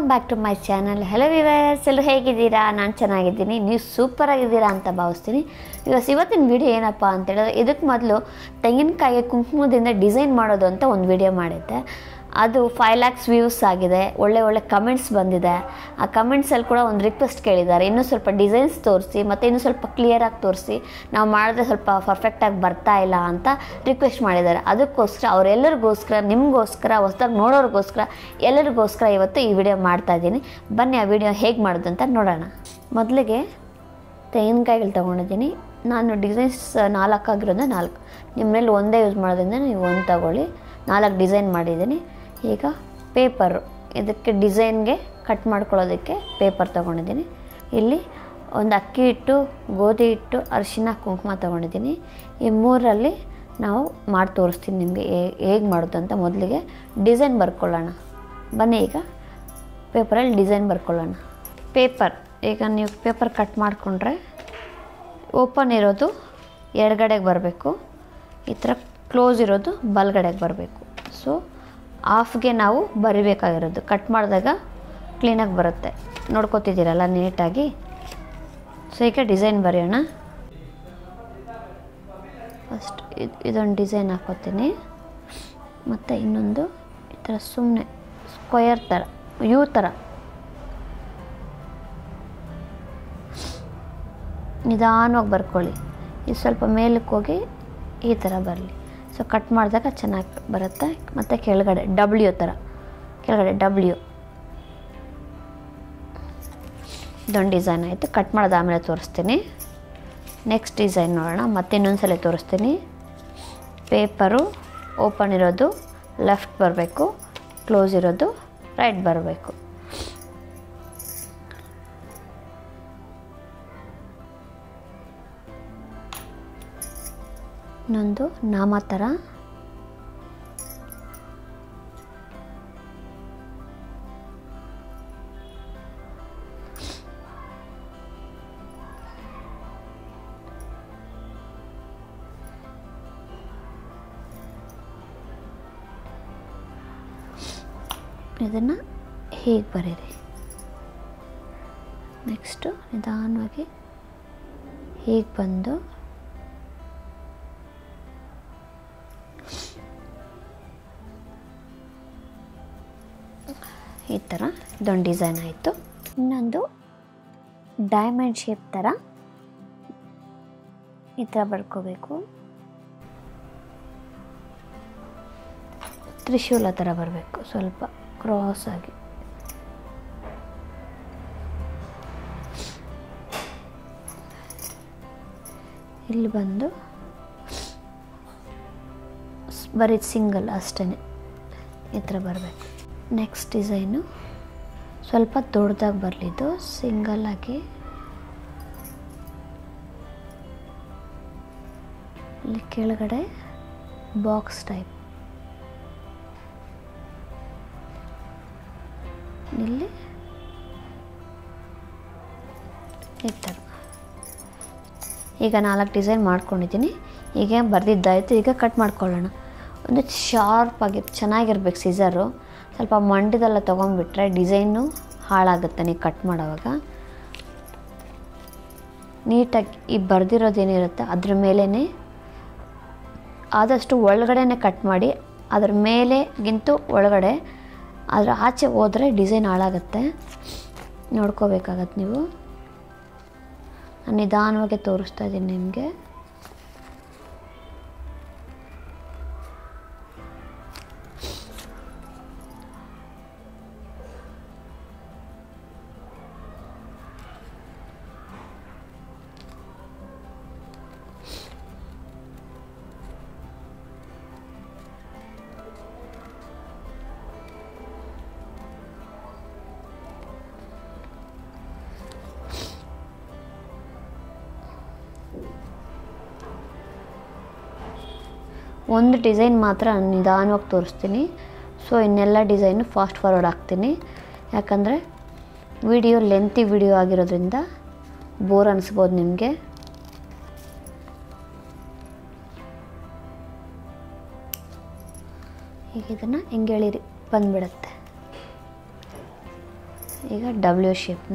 back to my channel hello viewers ಎಲ್ಲರೂ ಹೇಗಿದ್ದೀರಾ ನಾನು ಚೆನ್ನಾಗಿದ್ದೀನಿ ನೀವು ಸೂಪರ್ ಆಗಿದ್ದೀರಾ ಅಂತ ಭಾವಿಸ್ತೀನಿ ಇವಾಗ ಇವತ್ತಿನ ವಿಡಿಯೋ ಏನಪ್ಪ ಅಂತ ಹೇಳಿದ್ರೆ ಇದಕ್ಕೆ ಮೊದಲು ತೆಂಗಿನಕಾಯಿಗೆ ಕುಂಕುಮದಿಂದ ಡಿಸೈನ್ ಮಾಡೋದು ಅಂತ ಒಂದು ವಿಡಿಯೋ ಮಾಡಿದ್ದೆ ಅದು ಫೈವ್ ಲ್ಯಾಕ್ಸ್ ವ್ಯೂಸ್ ಆಗಿದೆ ಒಳ್ಳೆ ಒಳ್ಳೆ ಕಮೆಂಟ್ಸ್ ಬಂದಿದೆ ಆ ಕಮೆಂಟ್ಸಲ್ಲಿ ಕೂಡ ಒಂದು ರಿಕ್ವೆಸ್ಟ್ ಕೇಳಿದ್ದಾರೆ ಇನ್ನೂ ಸ್ವಲ್ಪ ಡಿಸೈನ್ಸ್ ತೋರಿಸಿ ಮತ್ತು ಇನ್ನೂ ಸ್ವಲ್ಪ ಕ್ಲಿಯರಾಗಿ ತೋರಿಸಿ ನಾವು ಮಾಡಿದ್ರೆ ಸ್ವಲ್ಪ ಪರ್ಫೆಕ್ಟಾಗಿ ಬರ್ತಾ ಇಲ್ಲ ಅಂತ ರಿಕ್ವೆಸ್ಟ್ ಮಾಡಿದ್ದಾರೆ ಅದಕ್ಕೋಸ್ಕರ ಅವರೆಲ್ಲರಿಗೋಸ್ಕರ ನಿಮಗೋಸ್ಕರ ಹೊಸ್ದಾಗಿ ನೋಡೋರಿಗೋಸ್ಕರ ಎಲ್ಲರಿಗೋಸ್ಕರ ಇವತ್ತು ಈ ವಿಡಿಯೋ ಮಾಡ್ತಾ ಇದ್ದೀನಿ ಬನ್ನಿ ಆ ವಿಡಿಯೋ ಹೇಗೆ ಮಾಡೋದು ಅಂತ ನೋಡೋಣ ಮೊದಲಿಗೆ ತೆಂಗಿನಕಾಯಿಗಳು ತೊಗೊಂಡಿದ್ದೀನಿ ನಾನು ಡಿಸೈನ್ಸ್ ನಾಲ್ಕು ಆಗಿರೋದು ನಾಲ್ಕು ನಿಮ್ಮ ಮೇಲೆ ಒಂದೇ ಯೂಸ್ ಮಾಡೋದ್ರಿಂದ ನೀವು ಒಂದು ತಗೊಳ್ಳಿ ನಾಲ್ಕು ಡಿಸೈನ್ ಮಾಡಿದ್ದೀನಿ ಈಗ ಪೇಪರು ಇದಕ್ಕೆ ಡಿಸೈನ್ಗೆ ಕಟ್ ಮಾಡ್ಕೊಳ್ಳೋದಕ್ಕೆ ಪೇಪರ್ ತೊಗೊಂಡಿದ್ದೀನಿ ಇಲ್ಲಿ ಒಂದು ಅಕ್ಕಿ ಹಿಟ್ಟು ಗೋಧಿ ಹಿಟ್ಟು ಅರಿಶಿನ ಕುಂಕುಮ ತೊಗೊಂಡಿದ್ದೀನಿ ಈ ಮೂರಲ್ಲಿ ನಾವು ಮಾಡಿ ತೋರಿಸ್ತೀನಿ ನಿಮಗೆ ಹೇಗೆ ಮಾಡೋದು ಅಂತ ಮೊದಲಿಗೆ ಡಿಸೈನ್ ಬರ್ಕೊಳ್ಳೋಣ ಬನ್ನಿ ಈಗ ಪೇಪರಲ್ಲಿ ಡಿಸೈನ್ ಬರ್ಕೊಳ್ಳೋಣ ಪೇಪರ್ ಈಗ ನೀವು ಪೇಪರ್ ಕಟ್ ಮಾಡಿಕೊಂಡ್ರೆ ಓಪನ್ ಇರೋದು ಎಡಗಡೆಗೆ ಬರಬೇಕು ಈ ಥರ ಕ್ಲೋಸ್ ಇರೋದು ಬಲಗಡೆಗೆ ಬರಬೇಕು ಸೊ ಆಫ್ಗೆ ನಾವು ಬರಿಬೇಕಾಗಿರೋದು ಕಟ್ ಮಾಡಿದಾಗ ಕ್ಲೀನಾಗಿ ಬರುತ್ತೆ ನೋಡ್ಕೊತಿದ್ದೀರಲ್ಲ ನೀಟಾಗಿ ಸೊ ಈಗ ಡಿಸೈನ್ ಬರೆಯೋಣ ಫಸ್ಟ್ ಇದು ಇದೊಂದು ಡಿಸೈನ್ ಹಾಕೋತೀನಿ ಮತ್ತು ಇನ್ನೊಂದು ಈ ಥರ ಸುಮ್ಮನೆ ಸ್ಕ್ವಯರ್ ಥರ ಯೂ ಥರ ನಿಧಾನವಾಗಿ ಬರ್ಕೊಳ್ಳಿ ಇದು ಸ್ವಲ್ಪ ಮೇಲಕ್ಕೆ ಹೋಗಿ ಈ ಥರ ಬರಲಿ ಸೊ ಕಟ್ ಮಾಡಿದಾಗ ಚೆನ್ನಾಗಿ ಬರುತ್ತೆ ಮತ್ತು ಕೆಳಗಡೆ ಡಬ್ಲ್ಯೂ ಥರ ಕೆಳಗಡೆ ಡಬ್ಲ್ಯೂ ಇದೊಂದು ಡಿಸೈನ್ ಆಯಿತು ಕಟ್ ಮಾಡೋದು ಆಮೇಲೆ ತೋರಿಸ್ತೀನಿ ನೆಕ್ಸ್ಟ್ ಡಿಸೈನ್ ನೋಡೋಣ ಮತ್ತೆ ಇನ್ನೊಂದು ಸಲ ತೋರಿಸ್ತೀನಿ ಪೇಪರು ಓಪನ್ ಇರೋದು ಲೆಫ್ಟ್ ಬರಬೇಕು ಕ್ಲೋಸ್ ಇರೋದು ರೈಟ್ ಬರಬೇಕು ಇನ್ನೊಂದು ನಾಮ ಥರ ಇದನ್ನು ಹೀಗೆ ಬರೀರಿ ನೆಕ್ಸ್ಟು ನಿಧಾನವಾಗಿ ಹೀಗೆ ಬಂದು ಈ ಥರ ಇದೊಂದು ಡಿಸೈನ್ ಆಯಿತು ಇನ್ನೊಂದು ಡೈಮಂಡ್ ಶೇಪ್ ಥರ ಈ ಥರ ಬರ್ಕೋಬೇಕು ತ್ರಿಶೂಲ ಥರ ಬರಬೇಕು ಸ್ವಲ್ಪ ಕ್ರಾಸ್ ಆಗಿ ಇಲ್ಲಿ ಬಂದು ಬರೀ ಸಿಂಗಲ್ ಅಷ್ಟೇ ಈ ಥರ ಬರಬೇಕು ನೆಕ್ಸ್ಟ್ ಡಿಸೈನು ಸ್ವಲ್ಪ ದೊಡ್ಡದಾಗಿ ಬರಲಿದ್ದು ಸಿಂಗಲ್ ಆಗಿ ಇಲ್ಲಿ ಕೆಳಗಡೆ ಬಾಕ್ಸ್ ಟೈಪ್ ಇಲ್ಲಿ ಈ ಥರ ಈಗ ನಾಲ್ಕು ಡಿಸೈನ್ ಮಾಡ್ಕೊಂಡಿದ್ದೀನಿ ಈಗ ಬರೆದಿದ್ದಾಯಿತು ಈಗ ಕಟ್ ಮಾಡ್ಕೊಳ್ಳೋಣ ಒಂದು ಶಾರ್ಪಾಗಿ ಚೆನ್ನಾಗಿರ್ಬೇಕು ಸಿಸರು ಸ್ವಲ್ಪ ಮಂಡ್ಯದೆಲ್ಲ ತೊಗೊಂಡ್ಬಿಟ್ರೆ ಡಿಸೈನು ಹಾಳಾಗುತ್ತೆ ನೀವು ಕಟ್ ಮಾಡೋವಾಗ ನೀಟಾಗಿ ಈ ಬರೆದಿರೋದೇನಿರುತ್ತೆ ಅದ್ರ ಮೇಲೇ ಆದಷ್ಟು ಒಳಗಡೆನೆ ಕಟ್ ಮಾಡಿ ಅದ್ರ ಮೇಲೆಗಿಂತೂ ಒಳಗಡೆ ಅದರ ಆಚೆ ಹೋದರೆ ಡಿಸೈನ್ ಹಾಳಾಗುತ್ತೆ ನೋಡ್ಕೋಬೇಕಾಗತ್ತೆ ನೀವು ನಾನು ನಿಧಾನವಾಗಿ ತೋರಿಸ್ತಾ ಇದ್ದೀನಿ ನಿಮಗೆ ಒಂದು ಡಿಸೈನ್ ಮಾತ್ರ ನಿಧಾನವಾಗಿ ತೋರಿಸ್ತೀನಿ ಸೊ ಇನ್ನೆಲ್ಲ ಡಿಸೈನು ಫಾಸ್ಟ್ ಫಾರ್ವರ್ಡ್ ಹಾಕ್ತೀನಿ ಯಾಕಂದರೆ ವಿಡಿಯೋ ಲೆಂತಿ ವಿಡಿಯೋ ಆಗಿರೋದ್ರಿಂದ ಬೋರ್ ಅನಿಸ್ಬೋದು ನಿಮಗೆ ಈಗ ಇದನ್ನು ಹಿಂಗೆ ಎಳೀರಿ ಬಂದುಬಿಡುತ್ತೆ ಈಗ ಡಬ್ಲ್ಯೂ ಶೇಪ್ನ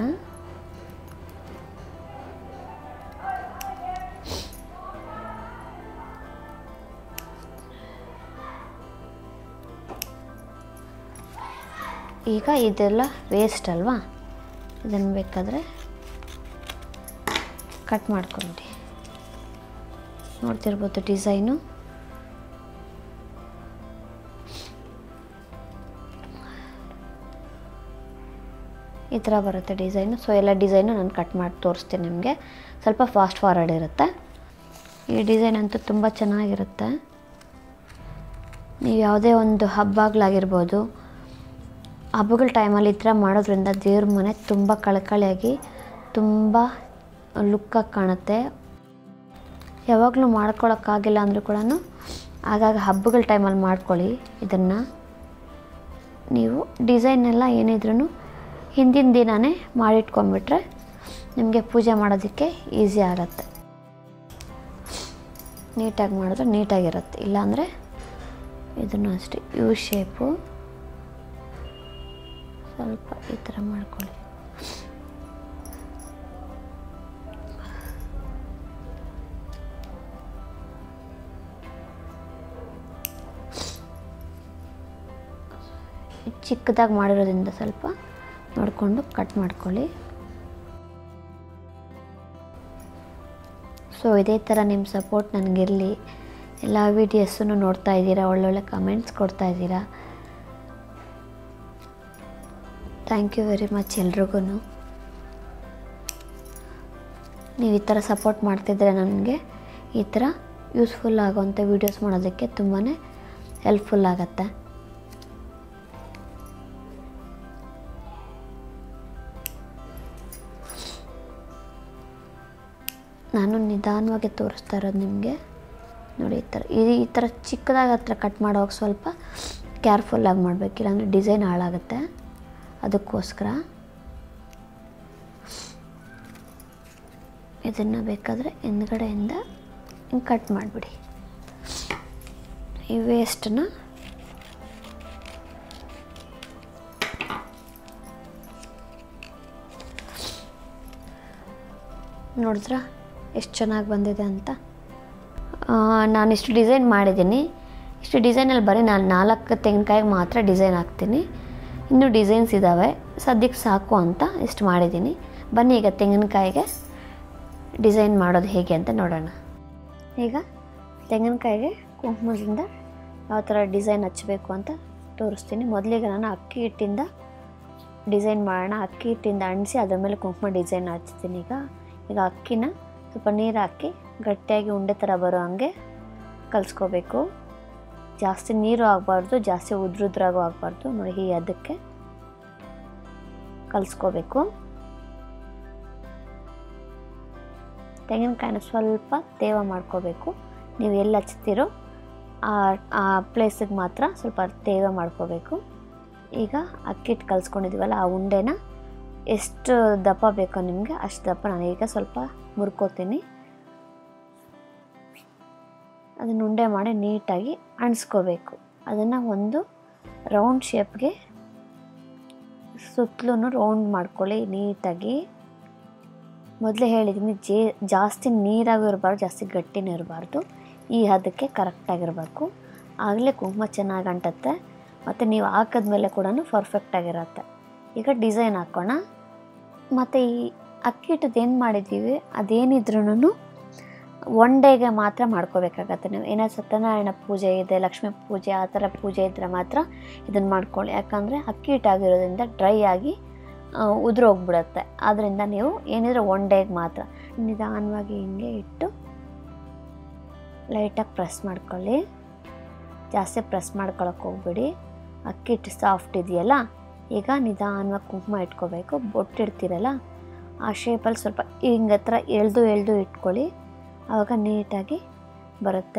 ಈಗ ಇದೆಲ್ಲ ವೇಸ್ಟ್ ಅಲ್ವಾ ಇದನ್ನು ಬೇಕಾದರೆ ಕಟ್ ಮಾಡ್ಕೊಂಡಿ ನೋಡ್ತಿರ್ಬೋದು ಡಿಸೈನು ಈ ಥರ ಬರುತ್ತೆ ಡಿಸೈನು ಸೊ ಎಲ್ಲ ಡಿಸೈನು ನಾನು ಕಟ್ ಮಾಡಿ ತೋರಿಸ್ತೀನಿ ನಿಮಗೆ ಸ್ವಲ್ಪ ಫಾಸ್ಟ್ ಫಾರ್ವರ್ಡ್ ಇರುತ್ತೆ ಈ ಡಿಸೈನ್ ಅಂತೂ ತುಂಬ ಚೆನ್ನಾಗಿರುತ್ತೆ ನೀವು ಯಾವುದೇ ಒಂದು ಹಬ್ಬಗಳಾಗಿರ್ಬೋದು ಹಬ್ಬಗಳ ಟೈಮಲ್ಲಿ ಈ ಥರ ಮಾಡೋದ್ರಿಂದ ದೇವ್ರ ಮನೆ ತುಂಬ ಕಳಕಳಿಯಾಗಿ ತುಂಬ ಲುಕ್ಕಾಗಿ ಕಾಣುತ್ತೆ ಯಾವಾಗಲೂ ಮಾಡ್ಕೊಳಕ್ಕಾಗಿಲ್ಲ ಅಂದರೂ ಕೂಡ ಆಗಾಗ ಹಬ್ಬಗಳ ಟೈಮಲ್ಲಿ ಮಾಡ್ಕೊಳ್ಳಿ ಇದನ್ನು ನೀವು ಡಿಸೈನ್ ಎಲ್ಲ ಏನಿದ್ರೂ ಹಿಂದಿನ ದಿನವೇ ಮಾಡಿಟ್ಕೊಂಡ್ಬಿಟ್ರೆ ನಿಮಗೆ ಪೂಜೆ ಮಾಡೋದಕ್ಕೆ ಈಸಿ ಆಗುತ್ತೆ ನೀಟಾಗಿ ಮಾಡಿದ್ರೆ ನೀಟಾಗಿರುತ್ತೆ ಇಲ್ಲಾಂದರೆ ಇದನ್ನು ಅಷ್ಟೇ ಯು ಶೇಪು ಸ್ವಲ್ಪ ಈ ಥರ ಮಾಡ್ಕೊಳ್ಳಿ ಚಿಕ್ಕದಾಗಿ ಮಾಡಿರೋದ್ರಿಂದ ಸ್ವಲ್ಪ ನೋಡಿಕೊಂಡು ಕಟ್ ಮಾಡ್ಕೊಳ್ಳಿ ಸೊ ಇದೇ ಥರ ನಿಮ್ಮ ಸಪೋರ್ಟ್ ನನಗಿರಲಿ ಎಲ್ಲ ವೀಡಿಯೋಸನ್ನು ನೋಡ್ತಾ ಇದ್ದೀರಾ ಒಳ್ಳೊಳ್ಳೆ ಕಮೆಂಟ್ಸ್ ಕೊಡ್ತಾ ಇದ್ದೀರಾ ಥ್ಯಾಂಕ್ ಯು ವೆರಿ ಮಚ್ ಎಲ್ರಿಗೂ ನೀವು ಈ ಥರ ಸಪೋರ್ಟ್ ಮಾಡ್ತಿದ್ರೆ ನನಗೆ ಈ ಥರ ಯೂಸ್ಫುಲ್ ಆಗೋವಂಥ ವೀಡಿಯೋಸ್ ಮಾಡೋದಕ್ಕೆ ತುಂಬಾ ಹೆಲ್ಪ್ಫುಲ್ ಆಗುತ್ತೆ ನಾನು ನಿಧಾನವಾಗಿ ತೋರಿಸ್ತಾ ಇರೋದು ನಿಮಗೆ ನೋಡಿ ಈ ಥರ ಈ ಈ ಥರ ಚಿಕ್ಕದಾಗಿ ಹತ್ರ ಕಟ್ ಮಾಡೋವಾಗ ಸ್ವಲ್ಪ ಕೇರ್ಫುಲ್ಲಾಗಿ ಮಾಡಬೇಕು ಇಲ್ಲಾಂದರೆ ಡಿಸೈನ್ ಹಾಳಾಗುತ್ತೆ ಅದಕ್ಕೋಸ್ಕರ ಇದನ್ನು ಬೇಕಾದರೆ ಹಿಂದ್ಗಡೆಯಿಂದ ಹಿಂಗೆ ಕಟ್ ಮಾಡಿಬಿಡಿ ಈ ವೇಸ್ಟನ್ನ ನೋಡಿದ್ರಾ ಎಷ್ಟು ಚೆನ್ನಾಗಿ ಬಂದಿದೆ ಅಂತ ನಾನು ಇಷ್ಟು ಡಿಸೈನ್ ಮಾಡಿದ್ದೀನಿ ಇಷ್ಟು ಡಿಸೈನಲ್ಲಿ ಬರೀ ನಾನು ನಾಲ್ಕು ತೆಂಗಿನಕಾಯಿಗೆ ಮಾತ್ರ ಡಿಸೈನ್ ಹಾಕ್ತೀನಿ ಇನ್ನೂ ಡಿಸೈನ್ಸ್ ಇದ್ದಾವೆ ಸದ್ಯಕ್ಕೆ ಸಾಕು ಅಂತ ಇಷ್ಟು ಮಾಡಿದ್ದೀನಿ ಬನ್ನಿ ಈಗ ತೆಂಗಿನಕಾಯಿಗೆ ಡಿಸೈನ್ ಮಾಡೋದು ಹೇಗೆ ಅಂತ ನೋಡೋಣ ಈಗ ತೆಂಗಿನಕಾಯಿಗೆ ಕುಂಕುಮದಿಂದ ಯಾವ ಥರ ಡಿಸೈನ್ ಹಚ್ಚಬೇಕು ಅಂತ ತೋರಿಸ್ತೀನಿ ಮೊದಲಿಗೆ ನಾನು ಅಕ್ಕಿ ಹಿಟ್ಟಿಂದ ಡಿಸೈನ್ ಮಾಡೋಣ ಅಕ್ಕಿ ಹಿಟ್ಟಿಂದ ಅಂಟಿಸಿ ಅದ್ರ ಮೇಲೆ ಕುಂಕುಮ ಡಿಸೈನ್ ಹಚ್ತೀನಿ ಈಗ ಈಗ ಅಕ್ಕಿನ ಸ್ವಲ್ಪ ನೀರು ಹಾಕಿ ಗಟ್ಟಿಯಾಗಿ ಉಂಡೆ ಥರ ಬರೋ ಹಂಗೆ ಕಲಿಸ್ಕೋಬೇಕು ಜಾಸ್ತಿ ನೀರು ಆಗಬಾರ್ದು ಜಾಸ್ತಿ ಉದ್ರುದ್ರಾಗೂ ಆಗಬಾರ್ದು ನೋಡಿ ಈ ಅದಕ್ಕೆ ಕಲಿಸ್ಕೋಬೇಕು ತೆಂಗಿನಕಾಯಿನ ಸ್ವಲ್ಪ ತೇವ ಮಾಡ್ಕೋಬೇಕು ನೀವು ಎಲ್ಲಿ ಹಚ್ತೀರೋ ಆ ಆ ಪ್ಲೇಸಿಗೆ ಮಾತ್ರ ಸ್ವಲ್ಪ ತೇವ ಮಾಡ್ಕೋಬೇಕು ಈಗ ಅಕ್ಕಿಟ್ಟು ಕಲಿಸ್ಕೊಂಡಿದ್ದೀವಲ್ಲ ಆ ಉಂಡೆನ ಎಷ್ಟು ದಪ್ಪ ಬೇಕೋ ನಿಮಗೆ ಅಷ್ಟು ದಪ್ಪ ನಾನು ಈಗ ಸ್ವಲ್ಪ ಮುರ್ಕೋತೀನಿ ಅದನ್ನು ಉಂಡೆ ಮಾಡಿ ನೀಟಾಗಿ ಅಣಿಸ್ಕೋಬೇಕು ಅದನ್ನು ಒಂದು ರೌಂಡ್ ಶೇಪ್ಗೆ ಸುತ್ತಲೂ ರೌಂಡ್ ಮಾಡ್ಕೊಳ್ಳಿ ನೀಟಾಗಿ ಮೊದಲೇ ಹೇಳಿದ್ದೀನಿ ಜೇ ಜಾಸ್ತಿ ನೀರಾಗೂ ಇರಬಾರ್ದು ಜಾಸ್ತಿ ಗಟ್ಟಿನೂ ಇರಬಾರ್ದು ಈ ಹದಕ್ಕೆ ಕರೆಕ್ಟಾಗಿರಬೇಕು ಆಗಲೇ ಕುಂಕುಮ ಚೆನ್ನಾಗಿ ಅಂಟತ್ತೆ ಮತ್ತು ನೀವು ಹಾಕಿದ್ಮೇಲೆ ಕೂಡ ಪರ್ಫೆಕ್ಟಾಗಿರತ್ತೆ ಈಗ ಡಿಸೈನ್ ಹಾಕೋಣ ಮತ್ತು ಈ ಅಕ್ಕಿ ಹಿಟ್ಟದ್ದು ಏನು ಮಾಡಿದ್ದೀವಿ ಅದೇನಿದ್ರೂ ಒನ್ ಡೇಗೆ ಮಾತ್ರ ಮಾಡ್ಕೋಬೇಕಾಗತ್ತೆ ನೀವು ಏನೋ ಸತ್ಯನಾರಾಯಣ ಪೂಜೆ ಇದೆ ಲಕ್ಷ್ಮೀ ಪೂಜೆ ಆ ಥರ ಪೂಜೆ ಇದ್ದರೆ ಮಾತ್ರ ಇದನ್ನು ಮಾಡ್ಕೊಳ್ಳಿ ಯಾಕಂದರೆ ಅಕ್ಕಿ ಹಿಟ್ಟಾಗಿರೋದ್ರಿಂದ ಡ್ರೈ ಆಗಿ ಉದುರೋಗ್ಬಿಡುತ್ತೆ ಆದ್ದರಿಂದ ನೀವು ಏನಿದ್ರೆ ಒನ್ ಡೇಗೆ ಮಾತ್ರ ನಿಧಾನವಾಗಿ ಹಿಂಗೆ ಇಟ್ಟು ಲೈಟಾಗಿ ಪ್ರೆಸ್ ಮಾಡ್ಕೊಳ್ಳಿ ಜಾಸ್ತಿ ಪ್ರೆಸ್ ಮಾಡ್ಕೊಳಕ್ಕೆ ಹೋಗ್ಬೇಡಿ ಅಕ್ಕಿ ಹಿಟ್ಟು ಸಾಫ್ಟ್ ಇದೆಯಲ್ಲ ಈಗ ನಿಧಾನವಾಗಿ ಕುಂಕುಮ ಇಟ್ಕೋಬೇಕು ಬೊಟ್ಟಿಡ್ತೀರಲ್ಲ ಆ ಶೇಪಲ್ಲಿ ಸ್ವಲ್ಪ ಹಿಂಗೆ ಹತ್ರ ಎಳ್ದು ಎಳ್ದು ಇಟ್ಕೊಳ್ಳಿ ಆವಾಗ ನೀಟಾಗಿ ಬರುತ್ತೆ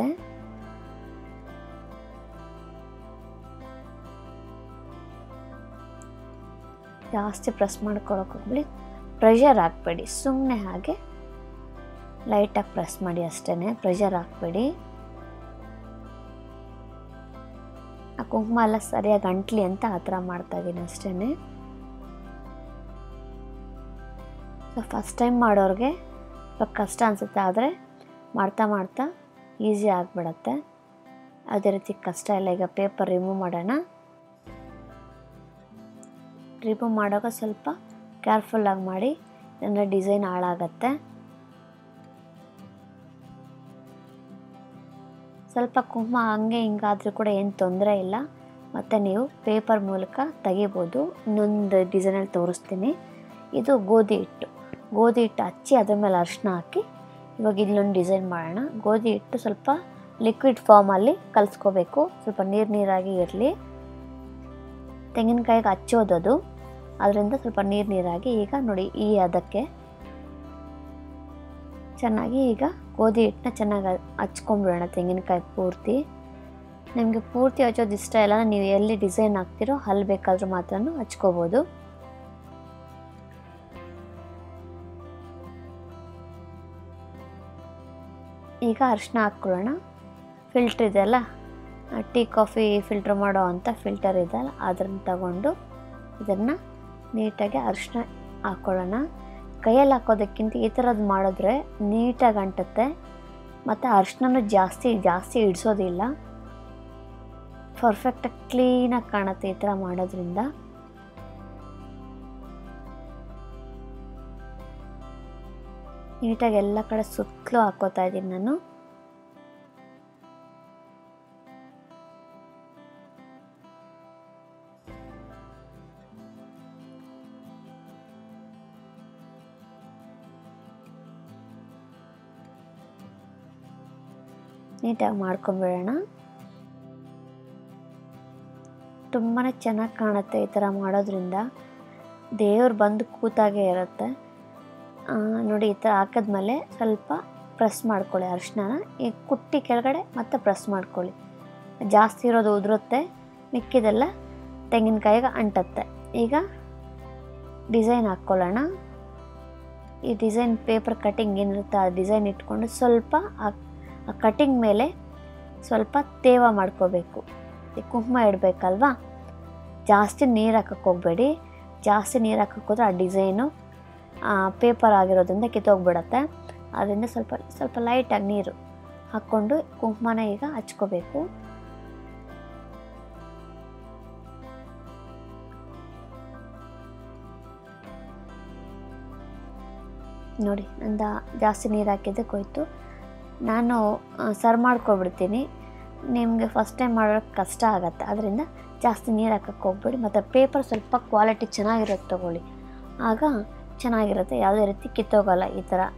ಜಾಸ್ತಿ ಪ್ರೆಸ್ ಮಾಡ್ಕೊಳಕ್ಕೆ ಹೋಗ್ಬಿಡಿ ಪ್ರೆಷರ್ ಹಾಕ್ಬೇಡಿ ಸುಮ್ಮನೆ ಹಾಗೆ ಲೈಟಾಗಿ ಪ್ರೆಸ್ ಮಾಡಿ ಅಷ್ಟೇ ಪ್ರೆಷರ್ ಹಾಕ್ಬೇಡಿ ಆ ಕುಂಕುಮ ಎಲ್ಲ ಸರಿಯಾಗಿ ಅಂಟ್ಲಿ ಅಂತ ಆ ಥರ ಮಾಡ್ತಾಯಿದ್ದೀನಿ ಅಷ್ಟೇ ಫಸ್ಟ್ ಟೈಮ್ ಮಾಡೋರಿಗೆ ಸ್ವಲ್ಪ ಕಷ್ಟ ಅನಿಸುತ್ತೆ ಆದರೆ ಮಾಡ್ತಾ ಮಾಡ್ತಾ ಈಸಿ ಆಗಿಬಿಡತ್ತೆ ಅದೇ ರೀತಿ ಕಷ್ಟ ಇಲ್ಲ ಈಗ ಪೇಪರ್ ರಿಮೂವ್ ಮಾಡೋಣ ರಿಮೂವ್ ಮಾಡುವಾಗ ಸ್ವಲ್ಪ ಕೇರ್ಫುಲ್ಲಾಗಿ ಮಾಡಿ ಅಂದರೆ ಡಿಸೈನ್ ಹಾಳಾಗತ್ತೆ ಸ್ವಲ್ಪ ಕುಂಕುಮ ಹಂಗೆ ಹಿಂಗಾದರೂ ಕೂಡ ಏನು ತೊಂದರೆ ಇಲ್ಲ ಮತ್ತು ನೀವು ಪೇಪರ್ ಮೂಲಕ ತೆಗಿಬೋದು ಇನ್ನೊಂದು ಡಿಸೈನಲ್ಲಿ ತೋರಿಸ್ತೀನಿ ಇದು ಗೋಧಿ ಹಿಟ್ಟು ಗೋಧಿ ಹಿಟ್ಟು ಹಚ್ಚಿ ಅದ್ರ ಮೇಲೆ ಅರಿಶಿನ ಹಾಕಿ ಇವಾಗ ಇಲ್ಲೊಂದು ಡಿಸೈನ್ ಮಾಡೋಣ ಗೋಧಿ ಹಿಟ್ಟು ಸ್ವಲ್ಪ ಲಿಕ್ವಿಡ್ ಫಾರ್ಮಲ್ಲಿ ಕಲಿಸ್ಕೋಬೇಕು ಸ್ವಲ್ಪ ನೀರು ನೀರಾಗಿ ಇರಲಿ ತೆಂಗಿನಕಾಯಿಗೆ ಹಚ್ಚೋದದು ಅದರಿಂದ ಸ್ವಲ್ಪ ನೀರು ನೀರಾಗಿ ಈಗ ನೋಡಿ ಈ ಅದಕ್ಕೆ ಚೆನ್ನಾಗಿ ಈಗ ಗೋಧಿ ಹಿಟ್ಟನ್ನ ಚೆನ್ನಾಗಿ ಹಚ್ಕೊಂಬಿಡೋಣ ತೆಂಗಿನಕಾಯಿ ಪೂರ್ತಿ ನಿಮಗೆ ಪೂರ್ತಿ ಹಚ್ಚೋದು ಇಷ್ಟ ಇಲ್ಲ ಅಂದ್ರೆ ನೀವು ಎಲ್ಲಿ ಡಿಸೈನ್ ಹಾಕ್ತಿರೋ ಅಲ್ಲಿ ಬೇಕಾದ್ರೂ ಮಾತ್ರ ಹಚ್ಕೋಬೋದು ಈಗ ಅರಿಶಿನ ಹಾಕ್ಕೊಳ್ಳೋಣ ಫಿಲ್ಟ್ರ್ ಇದೆಯಲ್ಲ ಟೀ ಕಾಫಿ ಫಿಲ್ಟ್ರ್ ಮಾಡೋ ಅಂಥ ಫಿಲ್ಟರ್ ಇದೆಯಲ್ಲ ಅದನ್ನು ತಗೊಂಡು ಇದನ್ನು ನೀಟಾಗಿ ಅರಿಶಿನ ಹಾಕ್ಕೊಳ್ಳೋಣ ಕೈಯಲ್ಲಿ ಹಾಕೋದಕ್ಕಿಂತ ಈ ಥರದ್ದು ಮಾಡಿದ್ರೆ ನೀಟಾಗಿ ಅಂಟುತ್ತೆ ಮತ್ತು ಅರಿಶಿನೂ ಜಾಸ್ತಿ ಜಾಸ್ತಿ ಇಡಿಸೋದಿಲ್ಲ ಪರ್ಫೆಕ್ಟಾಗಿ ಕ್ಲೀನಾಗಿ ಕಾಣುತ್ತೆ ಈ ಥರ ಮಾಡೋದ್ರಿಂದ ನೀಟಾಗಿ ಎಲ್ಲ ಕಡೆ ಸುತ್ತಲೂ ಹಾಕೋತಾ ಇದ್ದೀನಿ ನಾನು ನೀಟಾಗಿ ಮಾಡ್ಕೊಂಬಿಡೋಣ ತುಂಬಾ ಚೆನ್ನಾಗಿ ಕಾಣುತ್ತೆ ಈ ಥರ ಮಾಡೋದ್ರಿಂದ ದೇವ್ರು ಬಂದು ಕೂತಾಗೆ ಇರುತ್ತೆ ಆ, ನೋಡಿ ಈ ಥರ ಹಾಕಿದ್ಮೇಲೆ ಸ್ವಲ್ಪ ಪ್ರೆಸ್ ಮಾಡ್ಕೊಳ್ಳಿ ಅರಿಶಿನ ಈ ಕುಟ್ಟಿ ಕೆಳಗಡೆ ಮತ್ತೆ ಪ್ರೆಸ್ ಮಾಡ್ಕೊಳ್ಳಿ ಜಾಸ್ತಿ ಇರೋದು ಉದುರುತ್ತೆ ಮಿಕ್ಕಿದೆಲ್ಲ ತೆಂಗಿನಕಾಯಿಗೆ ಅಂಟತ್ತೆ ಈಗ ಡಿಸೈನ್ ಹಾಕ್ಕೊಳ್ಳೋಣ ಈ ಡಿಸೈನ್ ಪೇಪರ್ ಕಟಿಂಗ್ ಏನಿರುತ್ತೆ ಆ ಡಿಸೈನ್ ಇಟ್ಕೊಂಡು ಸ್ವಲ್ಪ ಆ ಆ ಕಟಿಂಗ್ ಮೇಲೆ ಸ್ವಲ್ಪ ತೇವ ಮಾಡ್ಕೋಬೇಕು ಈ ಕುಂಕುಮ ಇಡಬೇಕಲ್ವಾ ಜಾಸ್ತಿ ನೀರು ಹಾಕಕ್ಕೆ ಹೋಗಬೇಡಿ ಜಾಸ್ತಿ ನೀರು ಹಾಕಕ್ಕೆ ಹೋದ್ರೆ ಆ ಡಿಸೈನು ಪೇಪರ್ ಆಗಿರೋದ್ರಿಂದ ಕಿತ್ತೋಗ್ಬಿಡತ್ತೆ ಅದರಿಂದ ಸ್ವಲ್ಪ ಸ್ವಲ್ಪ ಲೈಟಾಗಿ ನೀರು ಹಾಕ್ಕೊಂಡು ಕುಂಕುಮನ ಈಗ ಹಚ್ಕೋಬೇಕು ನೋಡಿ ನಂದ ಜಾಸ್ತಿ ನೀರು ಹಾಕಿದ್ದಕ್ಕೆ ಹೋಯ್ತು ನಾನು ಸರ್ವ್ ಮಾಡ್ಕೊಬಿಡ್ತೀನಿ ನಿಮಗೆ ಫಸ್ಟ್ ಟೈಮ್ ಮಾಡೋಕ್ಕೆ ಕಷ್ಟ ಆಗುತ್ತೆ ಅದರಿಂದ ಜಾಸ್ತಿ ನೀರು ಹಾಕಕ್ಕೆ ಹೋಗ್ಬೇಡಿ ಮತ್ತು ಪೇಪರ್ ಸ್ವಲ್ಪ ಕ್ವಾಲಿಟಿ ಚೆನ್ನಾಗಿರೋದು ತೊಗೊಳ್ಳಿ ಆಗ ಚೆನ್ನಾಗಿರುತ್ತೆ ಯಾವುದೇ ರೀತಿ ಕಿತ್ತೋಗಲ್ಲ ಈ ಥರ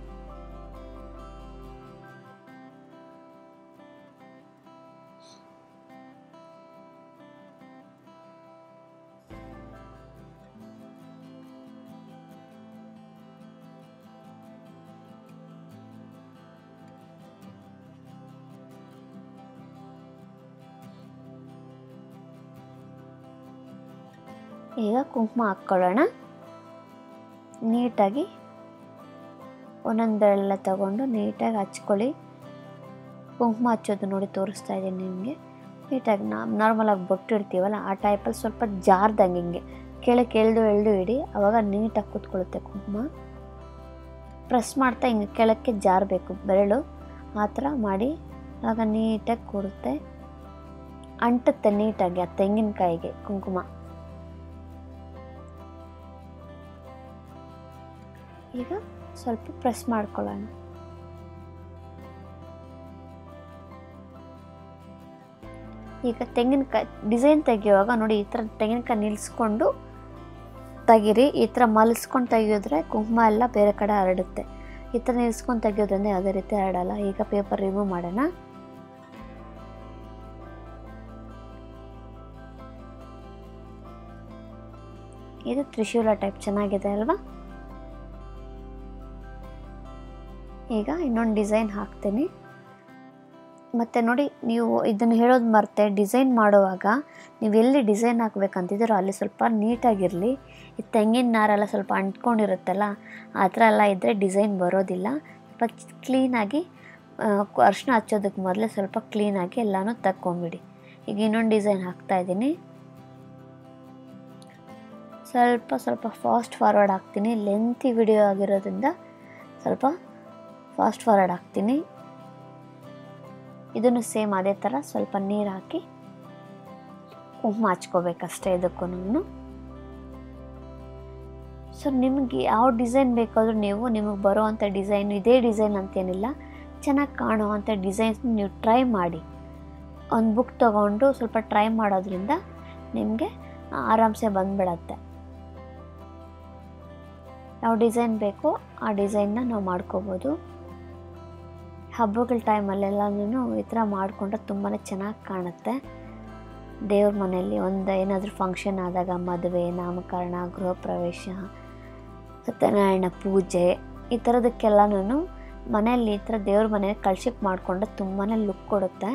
ಈಗ ಕುಂಕುಮ ಹಾಕ್ಕೊಳ್ಳೋಣ ನೀಟಾಗಿ ಒಂದೊಂದೆಲ್ಲ ತಗೊಂಡು ನೀಟಾಗಿ ಹಚ್ಕೊಳ್ಳಿ ಕುಂಕುಮ ಹಚ್ಚೋದು ನೋಡಿ ತೋರಿಸ್ತಾ ಇದ್ದೀನಿ ನಿಮಗೆ ನೀಟಾಗಿ ನಾ ನಾರ್ಮಲಾಗಿ ಬೊಟ್ಟು ಇಡ್ತೀವಲ್ಲ ಆ ಟೈಪಲ್ಲಿ ಸ್ವಲ್ಪ ಜಾರ್ದಂಗೆ ಹಿಂಗೆ ಕೆಳಗೆ ಎಳ್ದು ಎಳ್ದು ಇಡಿ ಆವಾಗ ನೀಟಾಗಿ ಕೂತ್ಕೊಳ್ಳುತ್ತೆ ಕುಂಕುಮ ಪ್ರೆಸ್ ಮಾಡ್ತಾ ಹಿಂಗೆ ಕೆಳಕ್ಕೆ ಜಾರಬೇಕು ಬೆರಳು ಆ ಥರ ಮಾಡಿ ಆಗ ನೀಟಾಗಿ ಕೂರುತ್ತೆ ಅಂಟುತ್ತೆ ನೀಟಾಗಿ ಆ ತೆಂಗಿನಕಾಯಿಗೆ ಕುಂಕುಮ ಈಗ ಸ್ವಲ್ಪ ಪ್ರೆಸ್ ಮಾಡ್ಕೊಳ್ಳೋಣ ಈಗ ತೆಂಗಿನಕಾಯಿ ಡಿಸೈನ್ ತೆಗೆಯುವಾಗ ನೋಡಿ ಈ ಥರ ತೆಂಗಿನಕಾಯಿ ನಿಲ್ಲಿಸ್ಕೊಂಡು ತೆಗೀರಿ ಈ ಥರ ಮಲಿಸ್ಕೊಂಡು ತೆಗಿಯೋದ್ರೆ ಕುಂಕುಮ ಎಲ್ಲ ಬೇರೆ ಕಡೆ ಹರಡುತ್ತೆ ಈ ಥರ ನಿಲ್ಲಿಸ್ಕೊಂಡು ತೆಗಿಯೋದ್ರಿಂದ ಯಾವುದೇ ರೀತಿ ಹರಡಲ್ಲ ಈಗ ಪೇಪರ್ ರಿಮೂವ್ ಮಾಡೋಣ ಇದು ತ್ರಿಶೂಲ ಟೈಪ್ ಚೆನ್ನಾಗಿದೆ ಅಲ್ವಾ ಈಗ ಇನ್ನೊಂದು ಡಿಸೈನ್ ಹಾಕ್ತೀನಿ ಮತ್ತು ನೋಡಿ ನೀವು ಇದನ್ನು ಹೇಳೋದು ಮರ್ತೆ ಡಿಸೈನ್ ಮಾಡುವಾಗ ನೀವು ಎಲ್ಲಿ ಡಿಸೈನ್ ಹಾಕ್ಬೇಕಂತಿದ್ದೀರೋ ಅಲ್ಲಿ ಸ್ವಲ್ಪ ನೀಟಾಗಿರಲಿ ಈ ತೆಂಗಿನ ನಾರೆಲ್ಲ ಸ್ವಲ್ಪ ಅಂಟ್ಕೊಂಡಿರುತ್ತಲ್ಲ ಆ ಥರ ಎಲ್ಲ ಇದ್ದರೆ ಡಿಸೈನ್ ಬರೋದಿಲ್ಲ ಸ್ವಲ್ಪ ಕ್ಲೀನಾಗಿ ಅರ್ಶಿನ ಹಚ್ಚೋದಕ್ಕೆ ಮೊದಲೇ ಸ್ವಲ್ಪ ಕ್ಲೀನಾಗಿ ಎಲ್ಲನೂ ತಕ್ಕೊಂಬಿಡಿ ಈಗ ಇನ್ನೊಂದು ಡಿಸೈನ್ ಹಾಕ್ತಾಯಿದ್ದೀನಿ ಸ್ವಲ್ಪ ಸ್ವಲ್ಪ ಫಾಸ್ಟ್ ಫಾರ್ವರ್ಡ್ ಹಾಕ್ತೀನಿ ಲೆಂತಿ ವಿಡಿಯೋ ಆಗಿರೋದ್ರಿಂದ ಸ್ವಲ್ಪ ಫಾಸ್ಟ್ ಫಾರ್ವರ್ಡ್ ಹಾಕ್ತೀನಿ ಇದನ್ನು ಸೇಮ್ ಅದೇ ಥರ ಸ್ವಲ್ಪ ನೀರು ಹಾಕಿ ಕುಂಕುಮ ಹಚ್ಕೋಬೇಕಷ್ಟೇ ಇದಕ್ಕೂ ಸೊ ನಿಮಗೆ ಯಾವ ಡಿಸೈನ್ ಬೇಕಾದರೂ ನೀವು ನಿಮಗೆ ಬರೋವಂಥ ಡಿಸೈನ್ ಇದೇ ಡಿಸೈನ್ ಅಂತೇನಿಲ್ಲ ಚೆನ್ನಾಗಿ ಕಾಣುವಂಥ ಡಿಸೈನ್ಸ್ ನೀವು ಟ್ರೈ ಮಾಡಿ ಒಂದು ಬುಕ್ ತೊಗೊಂಡು ಸ್ವಲ್ಪ ಟ್ರೈ ಮಾಡೋದ್ರಿಂದ ನಿಮಗೆ ಆರಾಮ್ಸೆ ಬಂದ್ಬಿಡತ್ತೆ ಯಾವ ಡಿಸೈನ್ ಬೇಕೋ ಆ ಡಿಸೈನ್ನ ನಾವು ಮಾಡ್ಕೋಬೋದು ಹಬ್ಬಗಳ ಟೈಮಲ್ಲೆಲ್ಲನೂ ಈ ಥರ ಮಾಡಿಕೊಂಡ್ರೆ ತುಂಬಾ ಚೆನ್ನಾಗಿ ಕಾಣುತ್ತೆ ದೇವ್ರ ಮನೆಯಲ್ಲಿ ಒಂದು ಏನಾದರೂ ಫಂಕ್ಷನ್ ಆದಾಗ ಮದುವೆ ನಾಮಕರಣ ಗೃಹ ಪ್ರವೇಶ ಸತ್ಯನಾರಾಯಣ ಪೂಜೆ ಈ ಥರದಕ್ಕೆಲ್ಲನೂ ಮನೆಯಲ್ಲಿ ಈ ಥರ ದೇವ್ರ ಮನೆಯಲ್ಲಿ ಕಳ್ಸಿಕ್ ಮಾಡಿಕೊಂಡ್ರೆ ತುಂಬಾ ಲುಕ್ ಕೊಡುತ್ತೆ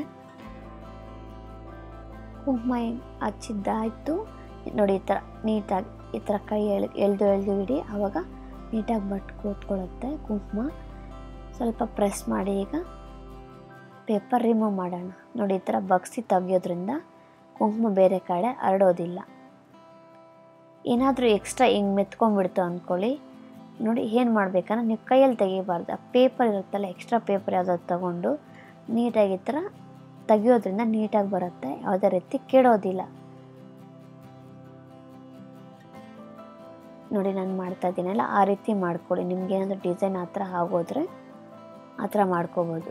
ಕುಂಕುಮ ಹಚ್ಚಿದ್ದಾಯಿತು ನೋಡಿ ಈ ಥರ ನೀಟಾಗಿ ಈ ಥರ ಕೈ ಎಳ್ ಎಳ್ದು ಎಳ್ದು ಇಡಿ ಆವಾಗ ನೀಟಾಗಿ ಬಟ್ ಕೂತ್ಕೊಳ್ಳುತ್ತೆ ಕುಂಕುಮ ಸ್ವಲ್ಪ ಪ್ರೆಸ್ ಮಾಡಿ ಈಗ ಪೇಪರ್ ರಿಮೂವ್ ಮಾಡೋಣ ನೋಡಿ ಈ ಥರ ಬಗ್ಸಿ ತೆಗಿಯೋದ್ರಿಂದ ಕುಂಕುಮ ಬೇರೆ ಕಡೆ ಹರಡೋದಿಲ್ಲ ಏನಾದರೂ ಎಕ್ಸ್ಟ್ರಾ ಹಿಂಗೆ ಮೆತ್ಕೊಂಡ್ಬಿಡ್ತು ಅಂದ್ಕೊಳ್ಳಿ ನೋಡಿ ಏನು ಮಾಡ್ಬೇಕಂದ್ರೆ ನೀವು ಕೈಯಲ್ಲಿ ತೆಗಿಬಾರ್ದು ಆ ಪೇಪರ್ ಇರುತ್ತಲ್ಲ ಎಕ್ಸ್ಟ್ರಾ ಪೇಪರ್ ಯಾವುದಾದ್ರು ತಗೊಂಡು ನೀಟಾಗಿ ಈ ಥರ ತೆಗಿಯೋದ್ರಿಂದ ನೀಟಾಗಿ ಬರುತ್ತೆ ಯಾವುದೇ ರೀತಿ ಕೆಡೋದಿಲ್ಲ ನೋಡಿ ನಾನು ಮಾಡ್ತಾ ಇದ್ದೀನಲ್ಲ ಆ ರೀತಿ ಮಾಡ್ಕೊಳ್ಳಿ ನಿಮ್ಗೆ ಏನಾದರೂ ಡಿಸೈನ್ ಆ ಥರ ಆಗೋದ್ರೆ ಆ ಥರ ಮಾಡ್ಕೋಬೋದು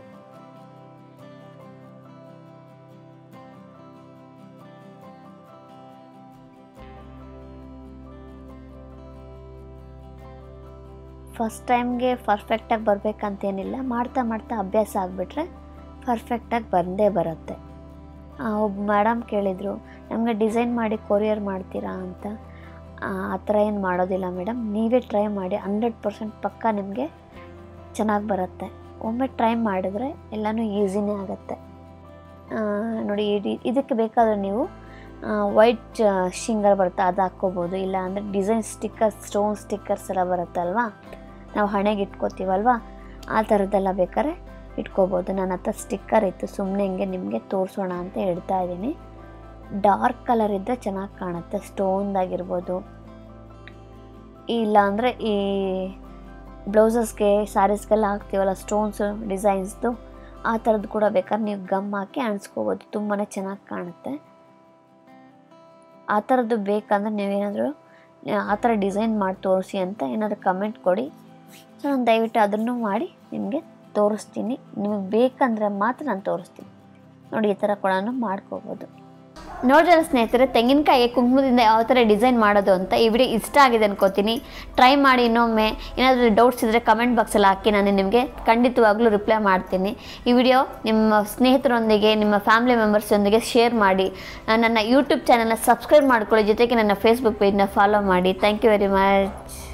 ಫಸ್ಟ್ ಟೈಮ್ಗೆ ಪರ್ಫೆಕ್ಟಾಗಿ ಬರಬೇಕಂತೇನಿಲ್ಲ ಮಾಡ್ತಾ ಮಾಡ್ತಾ ಅಭ್ಯಾಸ ಆಗಿಬಿಟ್ರೆ ಪರ್ಫೆಕ್ಟಾಗಿ ಬಂದೇ ಬರುತ್ತೆ ಒಬ್ಬ ಮೇಡಮ್ ಕೇಳಿದರು ನಮಗೆ ಡಿಸೈನ್ ಮಾಡಿ ಕೊರಿಯರ್ ಮಾಡ್ತೀರಾ ಅಂತ ಆ ಥರ ಏನು ಮಾಡೋದಿಲ್ಲ ಮೇಡಮ್ ನೀವೇ ಟ್ರೈ ಮಾಡಿ ಹಂಡ್ರೆಡ್ ಪರ್ಸೆಂಟ್ ಪಕ್ಕ ನಿಮಗೆ ಚೆನ್ನಾಗಿ ಬರುತ್ತೆ ಒಮ್ಮೆ ಟ್ರೈ ಮಾಡಿದ್ರೆ ಎಲ್ಲನೂ ಈಸಿನೇ ಆಗುತ್ತೆ ನೋಡಿ ಇಡಿ ಇದಕ್ಕೆ ಬೇಕಾದರೆ ನೀವು ವೈಟ್ ಶಿಂಗರ್ ಬರುತ್ತೆ ಅದು ಹಾಕ್ಕೋಬೋದು ಇಲ್ಲ ಅಂದರೆ ಡಿಸೈನ್ ಸ್ಟಿಕ್ಕರ್ಸ್ ಸ್ಟೋನ್ ಸ್ಟಿಕ್ಕರ್ಸ್ ಎಲ್ಲ ಬರುತ್ತಲ್ವಾ ನಾವು ಹಣೆಗೆ ಇಟ್ಕೋತೀವಲ್ವ ಆ ಥರದ್ದೆಲ್ಲ ಬೇಕಾದ್ರೆ ಇಟ್ಕೋಬೋದು ನನ್ನ ಹತ್ರ ಸ್ಟಿಕ್ಕರ್ ಇತ್ತು ಸುಮ್ಮನೆ ಹಿಂಗೆ ನಿಮಗೆ ತೋರಿಸೋಣ ಅಂತ ಹೇಳ್ತಾ ಇದ್ದೀನಿ ಡಾರ್ಕ್ ಕಲರ್ ಇದ್ದರೆ ಚೆನ್ನಾಗಿ ಕಾಣುತ್ತೆ ಸ್ಟೋನ್ದಾಗಿರ್ಬೋದು ಇಲ್ಲ ಅಂದರೆ ಈ ಬ್ಲೌಸಸ್ಗೆ ಸ್ಯಾರೀಸ್ಗೆಲ್ಲ ಹಾಕ್ತೀವಲ್ಲ ಸ್ಟೋನ್ಸು ಡಿಸೈನ್ಸ್ದು ಆ ಥರದ್ದು ಕೂಡ ಬೇಕಾದ್ರೆ ನೀವು ಗಮ್ ಹಾಕಿ ಅಣಿಸ್ಕೋಬೋದು ತುಂಬಾ ಚೆನ್ನಾಗಿ ಕಾಣುತ್ತೆ ಆ ಥರದ್ದು ಬೇಕಂದ್ರೆ ನೀವೇನಾದರೂ ಆ ಥರ ಡಿಸೈನ್ ಮಾಡಿ ತೋರಿಸಿ ಅಂತ ಏನಾದರೂ ಕಮೆಂಟ್ ಕೊಡಿ ಸೊ ನಾನು ದಯವಿಟ್ಟು ಅದನ್ನು ಮಾಡಿ ನಿಮಗೆ ತೋರಿಸ್ತೀನಿ ನಿಮಗೆ ಬೇಕಂದರೆ ಮಾತ್ರ ನಾನು ತೋರಿಸ್ತೀನಿ ನೋಡಿ ಈ ಥರ ಕೂಡ ಮಾಡ್ಕೋಬೋದು ನೋಡಿದ್ರೆ ಸ್ನೇಹಿತರೆ ತೆಂಗಿನಕಾಯಿ ಕುಂಕುಮದಿಂದ ಯಾವ ಥರ ಡಿಸೈನ್ ಮಾಡೋದು ಅಂತ ಈ ವಿಡಿಯೋ ಇಷ್ಟ ಆಗಿದೆ ಅನ್ಕೋತೀನಿ ಟ್ರೈ ಮಾಡಿ ಇನ್ನೊಮ್ಮೆ ಏನಾದರೂ ಡೌಟ್ಸ್ ಇದ್ದರೆ ಕಮೆಂಟ್ ಬಾಕ್ಸಲ್ಲಿ ಹಾಕಿ ನಾನು ನಿಮಗೆ ಖಂಡಿತವಾಗ್ಲೂ ರಿಪ್ಲೈ ಮಾಡ್ತೀನಿ ಈ ವಿಡಿಯೋ ನಿಮ್ಮ ಸ್ನೇಹಿತರೊಂದಿಗೆ ನಿಮ್ಮ ಫ್ಯಾಮಿಲಿ ಮೆಂಬರ್ಸೊಂದಿಗೆ ಶೇರ್ ಮಾಡಿ ನನ್ನ ಯೂಟ್ಯೂಬ್ ಚಾನಲ್ನ ಸಬ್ಸ್ಕ್ರೈಬ್ ಮಾಡ್ಕೊಳ್ಳಿ ಜೊತೆಗೆ ನನ್ನ ಫೇಸ್ಬುಕ್ ಪೇಜ್ನ ಫಾಲೋ ಮಾಡಿ ಥ್ಯಾಂಕ್ ಯು ವೆರಿ ಮಚ್